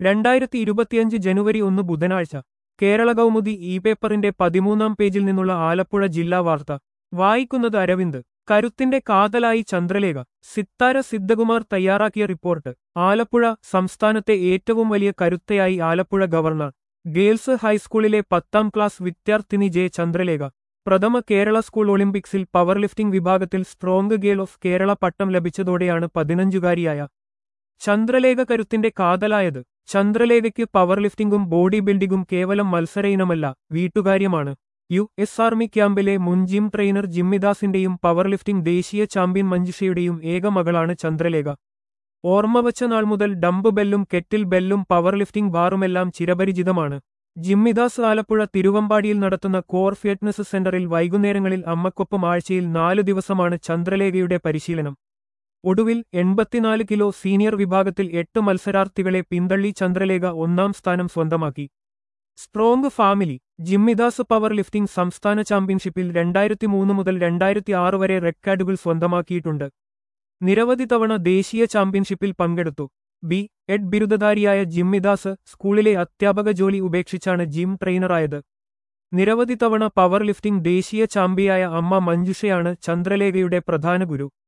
രണ്ടായിരത്തി ഇരുപത്തിയഞ്ച് ജനുവരി ഒന്ന് ബുധനാഴ്ച കേരള കൗമുദി ഇ പേപ്പറിന്റെ പതിമൂന്നാം പേജിൽ നിന്നുള്ള ആലപ്പുഴ ജില്ലാ വാർത്ത വായിക്കുന്നത് അരവിന്ദ് കരുത്തിന്റെ കാതലായി ചന്ദ്രലേഖ സിത്താര സിദ്ധകുമാർ തയ്യാറാക്കിയ റിപ്പോർട്ട് ആലപ്പുഴ സംസ്ഥാനത്തെ ഏറ്റവും വലിയ കരുത്തയായി ആലപ്പുഴ ഗവർണർ ഗേൾസ് ഹൈസ്കൂളിലെ പത്താം ക്ലാസ് വിദ്യാർത്ഥിനി ജെ ചന്ദ്രലേഖ പ്രഥമ കേരള സ്കൂൾ ഒളിമ്പിക്സിൽ പവർ ലിഫ്റ്റിംഗ് വിഭാഗത്തിൽ സ്ട്രോങ് ഗേൾ ഓഫ് കേരള പട്ടം ലഭിച്ചതോടെയാണ് പതിനഞ്ചുകാരിയായ ചന്ദ്രലേഖ കരുത്തിന്റെ കാതലായത് ചന്ദ്രലേഖയ്ക്ക് പവർ ലിഫ്റ്റിംഗും ബോഡി ബിൽഡിംഗും കേവലം മത്സര ഇനമല്ല വീട്ടുകാര്യമാണ് യു എസ് ആർമി ക്യാമ്പിലെ മുൻ ജിം ട്രെയിനർ ജിമ്മിദാസിന്റെയും പവർ ലിഫ്റ്റിംഗ് ദേശീയ ചാമ്പ്യൻ മഞ്ജുഷയുടെയും ഏക മകളാണ് ചന്ദ്രലേഖ ഓർമ്മവച്ച നാൾ മുതൽ ഡംബ് ബെല്ലും കെറ്റിൽ ബെല്ലും പവർ ലിഫ്റ്റിംഗ് ബാറുമെല്ലാം ചിരപരിചിതമാണ് ജിമ്മിദാസ് ആലപ്പുഴ തിരുവമ്പാടിയിൽ നടത്തുന്ന കോർ ഫിറ്റ്നസ് സെന്ററിൽ വൈകുന്നേരങ്ങളിൽ അമ്മക്കൊപ്പം ആഴ്ചയിൽ നാലു ദിവസമാണ് ചന്ദ്രലേഖയുടെ പരിശീലനം ഒടുവിൽ എൺപത്തിനാല് കിലോ സീനിയർ വിഭാഗത്തിൽ എട്ട് മത്സരാർത്ഥികളെ പിന്തള്ളി ചന്ദ്രലേഖ ഒന്നാം സ്ഥാനം സ്വന്തമാക്കി strong family Jimmidas power lifting സംസ്ഥാന ചാമ്പ്യൻഷിപ്പിൽ രണ്ടായിരത്തി മൂന്ന് മുതൽ രണ്ടായിരത്തി ആറ് വരെ റെക്കോർഡുകൾ സ്വന്തമാക്കിയിട്ടുണ്ട് നിരവധി തവണ ദേശീയ ചാമ്പ്യൻഷിപ്പിൽ പങ്കെടുത്തു ബി എഡ് ബിരുദധാരിയായ ജിമ്മിദാസ് സ്കൂളിലെ അധ്യാപക ജോലി ഉപേക്ഷിച്ചാണ് ജിം ട്രെയിനറായത് നിരവധി തവണ പവർ ലിഫ്റ്റിംഗ് ദേശീയ ചാമ്പ്യയായ അമ്മ മഞ്ജുഷയാണ് ചന്ദ്രലേഖയുടെ പ്രധാന ഗുരു